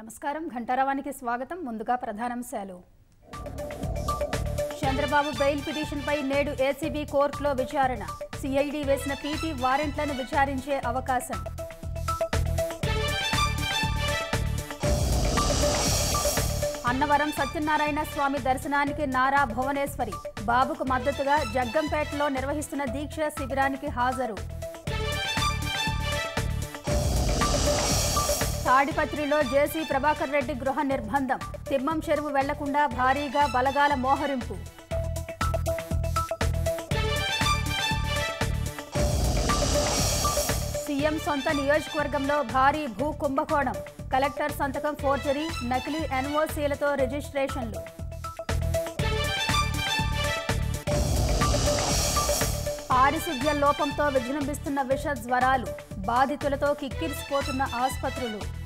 నమస్కారం ఘంటారావానికి స్వాగతం ముందుగా ప్రధానాంశాలు చంద్రబాబు బెయిల్ పిటిషన్పై నేడు ఏసీబీ కోర్టులో విచారణ సిఐడి వేసిన పీటీ వారెంట్లను విచారించే అవకాశం అన్నవరం సత్యనారాయణ స్వామి దర్శనానికి నారా భువనేశ్వరి బాబుకు మద్దతుగా జగ్గంపేటలో నిర్వహిస్తున్న దీక్ష శిబిరానికి హాజరు తాడిపత్రిలో జేసీ ప్రభాకర్ రెడ్డి గృహ నిర్బంధం తిమ్మం చెరువు వెళ్లకుండా భారీగా బలగాల మోహరింపు సీఎం సొంత నియోజకవర్గంలో భారీ భూ కుంభకోణం కలెక్టర్ సంతకం ఫోర్జరీ నకిలీ ఎన్ఓసీలతో రిజిస్ట్రేషన్లు పారిశుద్ధ్య లోపంతో విజృంభిస్తున్న విష జ్వరాలు బాధితులతో కిక్కిరిసిపోతున్న ఆసుపత్రులు